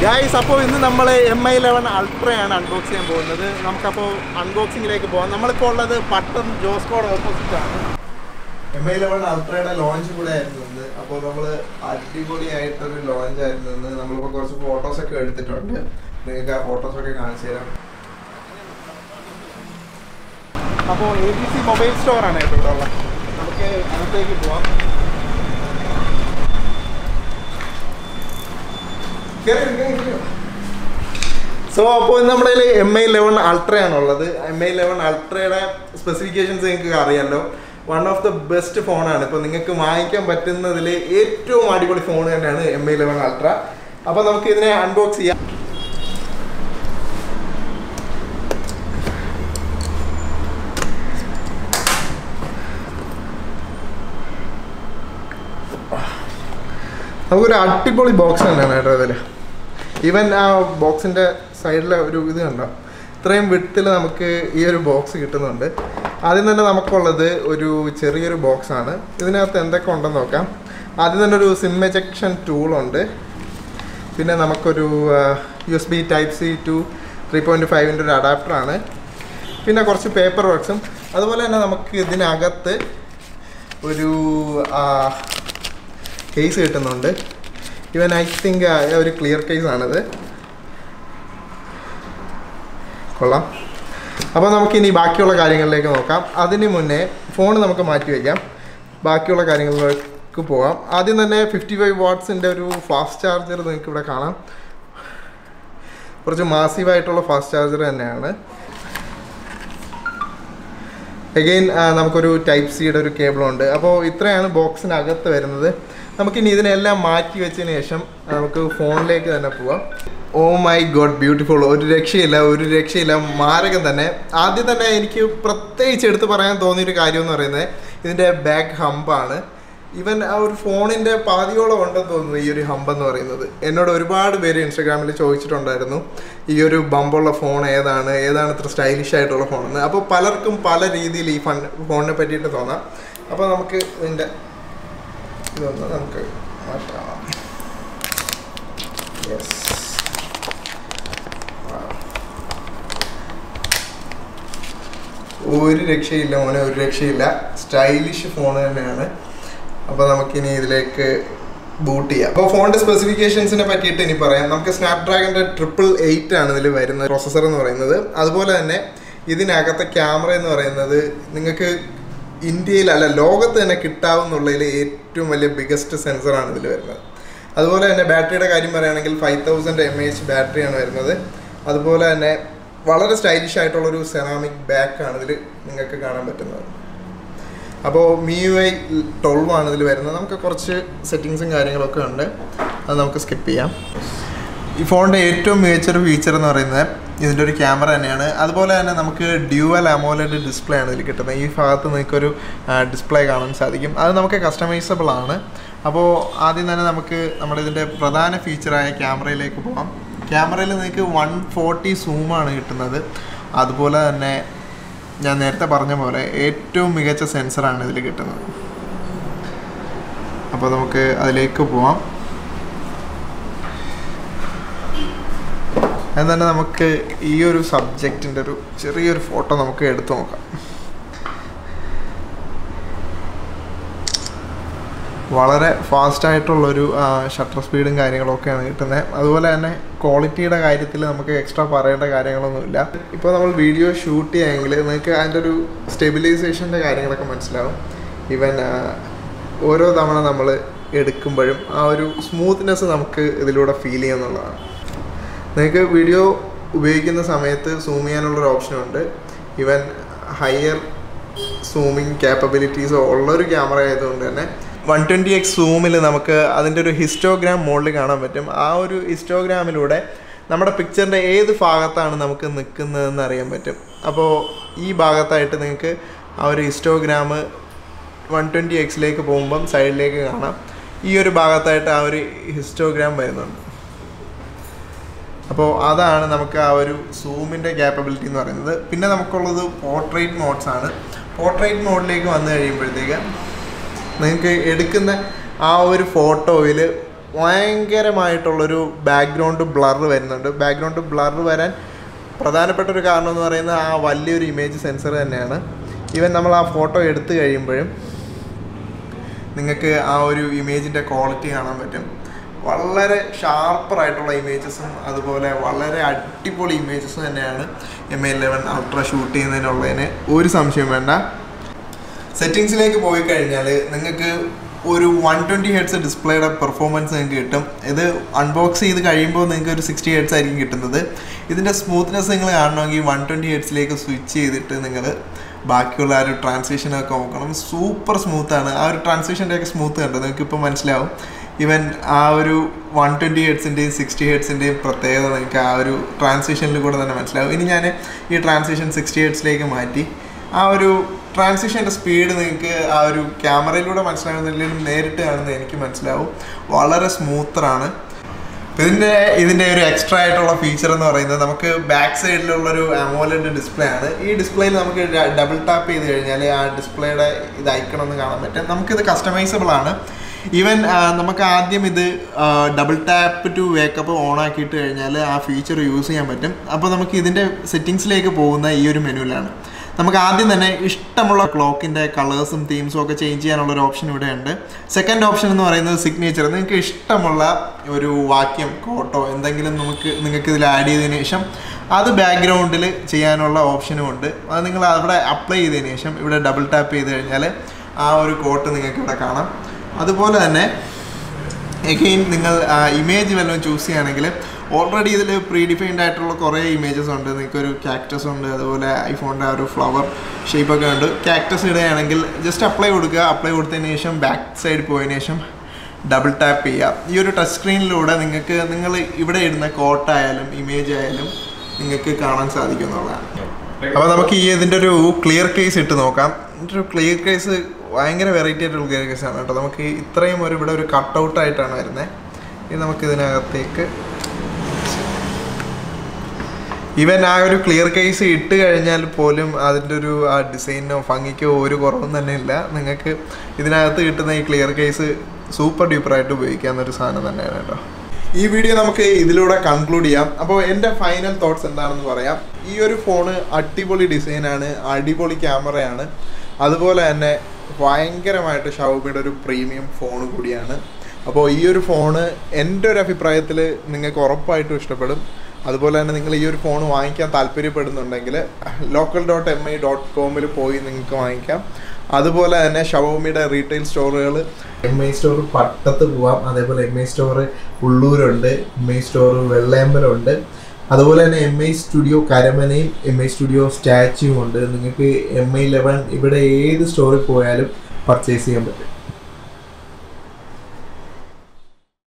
guys അപ്പോൾ ഇന്ന് നമ്മൾ എം ഐ ലെവൻ അൾട്രയാണ് അൺബോക്സ് ചെയ്യാൻ പോകുന്നത് നമുക്കപ്പോൾ അൺബോക്സിങ്ങിലേക്ക് പോകാം നമ്മളിപ്പോൾ ഉള്ളത് പട്ടം ജോസ്കോഡ് ഓപ്പോസിറ്റ് ആണ് എം ഐ ലെവൻ അൾട്രയുടെ ലോഞ്ച് കൂടെ ആയിരുന്നു ഇന്ന് അപ്പോൾ നമ്മൾ അടിപൊളിയായിട്ടൊരു ലോഞ്ച് ആയിരുന്നു ഇന്ന് നമ്മളിപ്പോൾ കുറച്ച് ഫോട്ടോസ് ഒക്കെ എടുത്തിട്ടുണ്ട് നിങ്ങൾക്ക് ആ ഫോട്ടോസ് ഒക്കെ കാണിച്ചു തരാം അപ്പോൾ A B C mobile store ആണ് കേട്ടോ ഇവിടെ ഉള്ളത് നമുക്ക് അകത്തേക്ക് പോവാം സോ അപ്പോൾ നമ്മുടെ കയ്യിൽ എം ഐ ലെവൻ അൾട്രയാണുള്ളത് എം ഐ ലെവൻ അൾട്രയുടെ സ്പെസിഫിക്കേഷൻസ് നിങ്ങൾക്ക് അറിയാമല്ലോ വൺ ഓഫ് ദ ബെസ്റ്റ് ഫോണാണ് ഇപ്പോൾ നിങ്ങൾക്ക് വാങ്ങിക്കാൻ പറ്റുന്നതിൽ ഏറ്റവും അടിപൊളി ഫോൺ തന്നെയാണ് എം ഐ ലെവൻ അൾട്ര അപ്പോൾ നമുക്ക് ഇതിനെ അൺബോക്സ് ചെയ്യാം നമുക്കൊരു അടിപൊളി ബോക്സ് തന്നെയാണ് കേട്ടോ ഇതിൽ ഈവൻ ആ ബോക്സിൻ്റെ സൈഡിലെ ഒരു ഇത് കണ്ടോ ഇത്രയും വിട്ടിൽ നമുക്ക് ഈ ഒരു ബോക്സ് കിട്ടുന്നുണ്ട് ആദ്യം തന്നെ നമുക്കുള്ളത് ഒരു ചെറിയൊരു ബോക്സ് ആണ് ഇതിനകത്ത് എന്തൊക്കെ ഉണ്ടെന്ന് നോക്കാം ആദ്യം തന്നെ ഒരു സിം എജക്ഷൻ ടൂളുണ്ട് പിന്നെ നമുക്കൊരു U S B type C two three point ഫൈവിൻ്റെ ഒരു അഡാപ്റ്ററാണ് പിന്നെ കുറച്ച് പേപ്പർ വർക്ക്സും അതുപോലെ തന്നെ നമുക്ക് ഇതിനകത്ത് ഒരു കേസ് കിട്ടുന്നുണ്ട് ഇവൻ ഐ തിങ്ക് ഒരു ക്ലിയർ കേസ് ആണിത് കൊള്ളാം അപ്പോൾ നമുക്കിനി ബാക്കിയുള്ള കാര്യങ്ങളിലേക്ക് നോക്കാം അതിന് മുന്നേ ഫോൺ നമുക്ക് മാറ്റി വയ്ക്കാം ബാക്കിയുള്ള കാര്യങ്ങളിലേക്ക് പോകാം ആദ്യം തന്നെ ഫിഫ്റ്റി ഫൈവ് വാട്ട്സിൻ്റെ ഒരു ഫാസ്റ്റ് ചാർജർ നിങ്ങൾക്ക് ഇവിടെ കാണാം കുറച്ച് മാസീവായിട്ടുള്ള ഫാസ്റ്റ് ചാർജർ തന്നെയാണ് അഗെയിൻ നമുക്കൊരു ടൈപ്പ് സിയുടെ ഒരു കേബിളുണ്ട് അപ്പോൾ ഇത്രയാണ് ബോക്സിനകത്ത് വരുന്നത് നമുക്കിനി ഇതിനെല്ലാം മാറ്റി വെച്ചതിന് ശേഷം നമുക്ക് ഫോണിലേക്ക് തന്നെ പോവാം ഓ മൈ ഗോഡ് ബ്യൂട്ടിഫുൾ ഒരു രക്ഷയില്ല ഒരു രക്ഷയില്ല മാരകം തന്നെ ആദ്യം തന്നെ എനിക്ക് പ്രത്യേകിച്ച് എടുത്ത് പറയാൻ തോന്നിയൊരു കാര്യം എന്ന് പറയുന്നത് ഇതിൻ്റെ ബാക്ക് ഹമ്പാണ് ഇവൻ ആ ഒരു ഫോണിൻ്റെ പാതിയോളം ഉണ്ടെന്ന് തോന്നുന്നു ഈ ഒരു ഹമ്പ് എന്ന് പറയുന്നത് എന്നോട് ഒരുപാട് പേര് ഇൻസ്റ്റാഗ്രാമിൽ ചോദിച്ചിട്ടുണ്ടായിരുന്നു ഈ ഒരു ബമ്പുള്ള ഫോൺ ഏതാണ് ഏതാണ് ഇത്ര സ്റ്റൈലിഷ് ആയിട്ടുള്ള ഫോണെന്ന് അപ്പോൾ പലർക്കും പല രീതിയിൽ ഈ ഫൺ ഫോണിനെ പറ്റിയിട്ട് തോന്നാം അപ്പോൾ നമുക്ക് ഇതിൻ്റെ ഇതൊന്ന് നമുക്ക് മാറ്റാം യെസ് ഒരു രക്ഷയില്ല മോനെ ഒരു രക്ഷയില്ല സ്റ്റൈലിഷ് ഫോൺ തന്നെയാണ് അപ്പോൾ നമുക്കിനി ഇതിലേക്ക് ബൂട്ട് ചെയ്യാം അപ്പോൾ ഫോണിൻ്റെ സ്പെസിഫിക്കേഷൻസിനെ പറ്റിയിട്ട് ഇനി പറയാം നമുക്ക് സ്നാപ്ഡ്രാഗണിൻ്റെ ട്രിപ്പിൾ എയ്റ്റ് ആണ് ഇതിൽ വരുന്ന പ്രോസസ്സർ എന്ന് പറയുന്നത് അതുപോലെ തന്നെ ഇതിനകത്തെ ക്യാമറ എന്ന് പറയുന്നത് നിങ്ങൾക്ക് ഇന്ത്യയിൽ അല്ല ലോകത്ത് തന്നെ കിട്ടാവുന്നുള്ളതിൽ ഏറ്റവും വലിയ ബിഗസ്റ്റ് സെൻസറാണ് ഇതിൽ വരുന്നത് അതുപോലെ തന്നെ ബാറ്ററിയുടെ കാര്യം പറയുകയാണെങ്കിൽ ഫൈവ് തൗസൻഡ് എം എച്ച് ബാറ്ററിയാണ് വരുന്നത് അതുപോലെ തന്നെ വളരെ സ്റ്റൈലിഷ് ആയിട്ടുള്ളൊരു സെറാമിക് ബാക്കാണ് ഇതിൽ നിങ്ങൾക്ക് കാണാൻ പറ്റുന്നത് അപ്പോൾ മി യു ഐ ട്വൽവ് ആണ് ഇതിൽ വരുന്നത് നമുക്ക് കുറച്ച് സെറ്റിങ്സും കാര്യങ്ങളൊക്കെ ഉണ്ട് അത് നമുക്ക് സ്കിപ്പ് ചെയ്യാം ഈ ഫോണിൻ്റെ ഏറ്റവും മികച്ചൊരു ഫീച്ചർ എന്ന് പറയുന്നത് ഇതിൻ്റെ ഒരു ക്യാമറ തന്നെയാണ് അതുപോലെ തന്നെ നമുക്ക് ഡ്യുവൽ അമോലഡ് ഡിസ്പ്ലേ ആണ് ഇതിൽ കിട്ടുന്നത് ഈ ഭാഗത്ത് നിങ്ങൾക്കൊരു ഡിസ്പ്ലേ കാണാൻ സാധിക്കും അത് നമുക്ക് കസ്റ്റമൈസബിൾ ആണ് അപ്പോൾ ആദ്യം തന്നെ നമുക്ക് നമ്മളിതിൻ്റെ പ്രധാന ഫീച്ചറായ ക്യാമറയിലേക്ക് പോകാം ക്യാമറയിൽ നിങ്ങൾക്ക് വൺ ഫോർട്ടി സൂമാണ് കിട്ടുന്നത് അതുപോലെ തന്നെ ഞാൻ നേരത്തെ പറഞ്ഞ പോലെ ഏറ്റവും മികച്ച സെൻസറാണ് ഇതിൽ കിട്ടുന്നത് അപ്പോൾ നമുക്ക് അതിലേക്ക് പോവാം അത് തന്നെ നമുക്ക് ഈ ഒരു സബ്ജക്റ്റിൻ്റെ ഒരു ചെറിയൊരു ഫോട്ടോ നമുക്ക് എടുത്തു നോക്കാം വളരെ ഫാസ്റ്റ് ആയിട്ടുള്ളൊരു ഷട്ടർ സ്പീഡും കാര്യങ്ങളൊക്കെയാണ് കിട്ടുന്നത് അതുപോലെ തന്നെ ക്വാളിറ്റിയുടെ കാര്യത്തിൽ നമുക്ക് എക്സ്ട്രാ പറയേണ്ട കാര്യങ്ങളൊന്നുമില്ല ഇപ്പോൾ നമ്മൾ വീഡിയോ ഷൂട്ട് ചെയ്യാമെങ്കിൽ നിങ്ങൾക്ക് അതിൻ്റെ ഒരു സ്റ്റെബിലൈസേഷൻ്റെ കാര്യങ്ങളൊക്കെ മനസ്സിലാവും ഈവൻ ഓരോ തവണ നമ്മൾ എടുക്കുമ്പോഴും ആ ഒരു സ്മൂത്ത്നെസ് നമുക്ക് ഇതിലൂടെ ഫീൽ ചെയ്യുന്നുള്ളതാണ് നിങ്ങൾക്ക് വീഡിയോ ഉപയോഗിക്കുന്ന സമയത്ത് സൂം ചെയ്യാനുള്ളൊരു ഓപ്ഷനുണ്ട് ഈവൻ ഹയർ സൂമിങ് ക്യാപ്പബിലിറ്റീസോ ഉള്ളൊരു ക്യാമറ ആയതുകൊണ്ട് തന്നെ വൺ ട്വൻറ്റി എക്സ് സൂമിൽ നമുക്ക് അതിൻ്റെ ഒരു ഹിസ്റ്റോഗ്രാം മുകളിൽ കാണാൻ പറ്റും ആ ഒരു ഹിസ്റ്റോഗ്രാമിലൂടെ നമ്മുടെ പിക്ചറിൻ്റെ ഏത് ഭാഗത്താണ് നമുക്ക് നിൽക്കുന്നതെന്ന് അറിയാൻ പറ്റും അപ്പോൾ ഈ ഭാഗത്തായിട്ട് നിങ്ങൾക്ക് ആ ഒരു ഹിസ്റ്റോഗ്രാം വൺ ട്വൻറ്റി എക്സിലേക്ക് പോകുമ്പം സൈഡിലേക്ക് കാണാം ഈ ഒരു ഭാഗത്തായിട്ട് ആ ഒരു ഹിസ്റ്റോഗ്രാം വരുന്നുണ്ട് അപ്പോൾ അതാണ് നമുക്ക് ആ ഒരു സൂമിൻ്റെ ക്യാപ്പബിലിറ്റി എന്ന് പറയുന്നത് പിന്നെ നമുക്കുള്ളത് പോർട്രേറ്റ് മോഡ്സ് ആണ് പോർട്രേറ്റ് മോഡിലേക്ക് വന്നു കഴിയുമ്പോഴത്തേക്ക് നിങ്ങൾക്ക് എടുക്കുന്ന ആ ഒരു ഫോട്ടോയിൽ ഭയങ്കരമായിട്ടുള്ളൊരു ബാക്ക്ഗ്രൗണ്ട് ബ്ലർ വരുന്നുണ്ട് ബാക്ക്ഗ്രൗണ്ട് ബ്ലർ വരാൻ പ്രധാനപ്പെട്ട ഒരു കാരണം എന്ന് പറയുന്നത് ആ വലിയൊരു ഇമേജ് സെൻസർ തന്നെയാണ് ഈവൻ നമ്മൾ ആ ഫോട്ടോ എടുത്തു കഴിയുമ്പോഴും നിങ്ങൾക്ക് ആ ഒരു ഇമേജിൻ്റെ ക്വാളിറ്റി കാണാൻ പറ്റും വളരെ ഷാർപ്പറായിട്ടുള്ള ഇമേജസും അതുപോലെ വളരെ അടിപൊളി ഇമേജസും തന്നെയാണ് M A eleven ultra shoot ചെയ്യുന്നതിനുള്ളതിന് ഒരു സംശയം വേണ്ട സെറ്റിങ്സിലേക്ക് പോയി കഴിഞ്ഞാൽ നിങ്ങൾക്ക് ഒരു വൺ ട്വൻറ്റി ഹെഡ്സ് ഡിസ്പ്ലേയുടെ പെർഫോമൻസ് നിങ്ങൾക്ക് കിട്ടും ഇത് അൺബോക്സ് ചെയ്ത് കഴിയുമ്പോൾ നിങ്ങൾക്ക് ഒരു സിക്സ്റ്റി ഹെഡ്സ് ആയിരിക്കും കിട്ടുന്നത് ഇതിൻ്റെ സ്മൂത്ത്നെസ് നിങ്ങൾ കാണണമെങ്കിൽ വൺ ട്വൻറ്റി ഹെഡ്സിലേക്ക് സ്വിച്ച് ചെയ്തിട്ട് നിങ്ങൾ ബാക്കിയുള്ള ആ ഒരു ട്രാൻസിഷനൊക്കെ നോക്കണം സൂപ്പർ സ്മൂത്താണ് ആ ഒരു ട്രാൻസിഷൻ്റെ ഒക്കെ സ്മൂത്ത് കണ്ടോ നിങ്ങൾക്ക് ഇപ്പോൾ മനസ്സിലാവും ഈവൻ ആ ഒരു വൺ ട്വൻറ്റി ഹെഡ്സിൻ്റെയും സിക്സ്റ്റി ഹെഡ്സിൻ്റെയും പ്രത്യേകത നിങ്ങൾക്ക് ആ ഒരു ട്രാൻസിഷനിൽ കൂടെ തന്നെ മനസ്സിലാവും ഇനി ഞാൻ ഈ ട്രാൻസിഷൻ സിക്സ്റ്റി ഹെഡ്സിലേക്ക് മാറ്റി ആ ഒരു ട്രാൻസിഷൻ്റെ സ്പീഡ് നിങ്ങൾക്ക് ആ ഒരു ക്യാമറയിലൂടെ മനസ്സിലാകുന്നില്ലെങ്കിലും നേരിട്ട് കാണുന്നത് എനിക്ക് മനസ്സിലാവും വളരെ സ്മൂത്തറാണ് ഇതിൻ്റെ ഇതിൻ്റെ ഒരു എക്സ്ട്രാ ആയിട്ടുള്ള ഫീച്ചർ എന്ന് പറയുന്നത് നമുക്ക് ബാക്ക് സൈഡിലുള്ളൊരു അമോലഡ് ഡിസ്പ്ലേ ആണ് ഈ ഡിസ്പ്ലേയിൽ നമുക്ക് ഡബിൾ ടാപ്പ് ചെയ്ത് കഴിഞ്ഞാൽ ആ ഡിസ്പ്ലേയുടെ ഇത് ഐക്കൺ ഒന്ന് കാണാൻ പറ്റും നമുക്കിത് കസ്റ്റമൈസബിൾ ആണ് ഈവൻ നമുക്ക് ആദ്യം ഇത് double tap to wake up on ആക്കിയിട്ട് കഴിഞ്ഞാൽ ആ ഫീച്ചർ യൂസ് ചെയ്യാൻ പറ്റും അപ്പോൾ നമുക്ക് ഇതിൻ്റെ സെറ്റിങ്സിലേക്ക് പോകുന്ന ഈ ഒരു മെനുവിലാണ് നമുക്ക് ആദ്യം തന്നെ ഇഷ്ടമുള്ള ക്ലോക്കിൻ്റെ കളേഴ്സും തീംസും ഒക്കെ ചേഞ്ച് ചെയ്യാനുള്ള ഒരു ഓപ്ഷൻ ഇവിടെ ഉണ്ട് സെക്കൻഡ് ഓപ്ഷൻ എന്ന് പറയുന്നത് സിഗ്നേച്ചർ നിങ്ങൾക്ക് ഇഷ്ടമുള്ള ഒരു വാക്യം കോട്ടോ എന്തെങ്കിലും നമുക്ക് നിങ്ങൾക്ക് ഇതിൽ ആഡ് ചെയ്തതിന് ശേഷം അത് ബാക്ക്ഗ്രൗണ്ടിൽ ചെയ്യാനുള്ള ഓപ്ഷനും ഉണ്ട് അത് നിങ്ങൾ അവിടെ അപ്ലൈ ചെയ്തതിന് ശേഷം ഇവിടെ ഡബിൾ ടാപ്പ് ചെയ്ത് കഴിഞ്ഞാൽ ആ ഒരു കോട്ട് നിങ്ങൾക്ക് ഇവിടെ കാണാം അതുപോലെ തന്നെ എഗെയിൻ നിങ്ങൾ ഇമേജ് വല്ലതും ചൂസ് ചെയ്യുകയാണെങ്കിൽ ഓൾറെഡി ഇതിൽ പ്രീ ഡിഫൈൻഡ് ആയിട്ടുള്ള കുറേ ഇമേജസ് ഉണ്ട് നിങ്ങൾക്കൊരു ക്യാക്ടസ് ഉണ്ട് അതുപോലെ ഐഫോണിൻ്റെ ആ ഒരു ഫ്ലവർ ഷേപ്പൊക്കെ ഉണ്ട് ക്യാക്ടസ് ഇടുകയാണെങ്കിൽ ജസ്റ്റ് അപ്ലൈ കൊടുക്കുക അപ്ലൈ കൊടുത്തതിന് ശേഷം ബാക്ക് സൈഡ് പോയതിന് ശേഷം ഡബിൾ ടാപ്പ് ചെയ്യുക ഈ ഒരു ടച്ച് സ്ക്രീനിലൂടെ നിങ്ങൾക്ക് നിങ്ങൾ ഇവിടെ ഇടുന്ന കോട്ടായാലും ഇമേജ് ആയാലും നിങ്ങൾക്ക് കാണാൻ സാധിക്കും എന്നുള്ളതാണ് അപ്പോൾ നമുക്ക് ഈ ഇതിൻ്റെ ഒരു ക്ലിയർ കേസ് ഇട്ട് നോക്കാം ഇതിൻ്റെ ഒരു ക്ലിയർ കേസ് ഭയങ്കര വെറൈറ്റി ആയിട്ടുള്ള ക്ലിയർ കേസ് ആണ് കേട്ടോ നമുക്ക് ഇത്രയും ഒരു ഇവിടെ ഒരു കട്ട് ഔട്ട് ആയിട്ടാണ് വരുന്നത് ഇത് നമുക്ക് ഇതിനകത്തേക്ക് ഈവൻ ആ ഒരു ക്ലിയർ കേസ് ഇട്ട് കഴിഞ്ഞാൽ പോലും അതിൻ്റെ ഒരു ആ ഡിസൈനോ ഭംഗിക്കോ ഒരു കുറവും തന്നെ ഇല്ല നിങ്ങൾക്ക് ഇതിനകത്ത് കിട്ടുന്ന ഈ ക്ലിയർ കേസ് സൂപ്പർ ഡ്യൂപ്പറായിട്ട് ഉപയോഗിക്കാവുന്ന ഒരു സാധനം തന്നെയാണ് കേട്ടോ ഈ വീഡിയോ നമുക്ക് ഇതിലൂടെ കൺക്ലൂഡ് ചെയ്യാം അപ്പോൾ എൻ്റെ ഫൈനൽ തോട്ട്സ് എന്താണെന്ന് പറയാം ഈ ഒരു ഫോണ് അടിപൊളി ഡിസൈനാണ് അടിപൊളി ക്യാമറയാണ് അതുപോലെ തന്നെ ഭയങ്കരമായിട്ട് ഷവമിയുടെ ഒരു പ്രീമിയം ഫോൺ കൂടിയാണ് അപ്പോൾ ഈ ഒരു ഫോണ് എൻ്റെ ഒരു അഭിപ്രായത്തിൽ നിങ്ങൾക്ക് ഉറപ്പായിട്ടും ഇഷ്ടപ്പെടും അതുപോലെ തന്നെ നിങ്ങൾ ഈ ഒരു ഫോൺ വാങ്ങിക്കാൻ താല്പര്യപ്പെടുന്നുണ്ടെങ്കിൽ local dot M I dot കോമിൽ പോയി നിങ്ങൾക്ക് വാങ്ങിക്കാം അതുപോലെ തന്നെ ഷവോമിയുടെ റീറ്റെയിൽ സ്റ്റോറുകൾ എം ഐ സ്റ്റോർ പട്ടത്ത് പോവാം അതേപോലെ എം ഐ സ്റ്റോർ ഉള്ളൂരുണ്ട് എം ഐ സ്റ്റോർ വെള്ളയമ്പലമുണ്ട് അതുപോലെ തന്നെ എം ഐ സ്റ്റുഡിയോ കരമനയും എം ഐ സ്റ്റുഡിയോ സ്റ്റാച്യൂവും ഉണ്ട് നിങ്ങൾക്ക് എം ഐ ലെവൻ ഇവിടെ ഏത് സ്റ്റോറിൽ പോയാലും പർച്ചേസ് ചെയ്യാൻ പറ്റും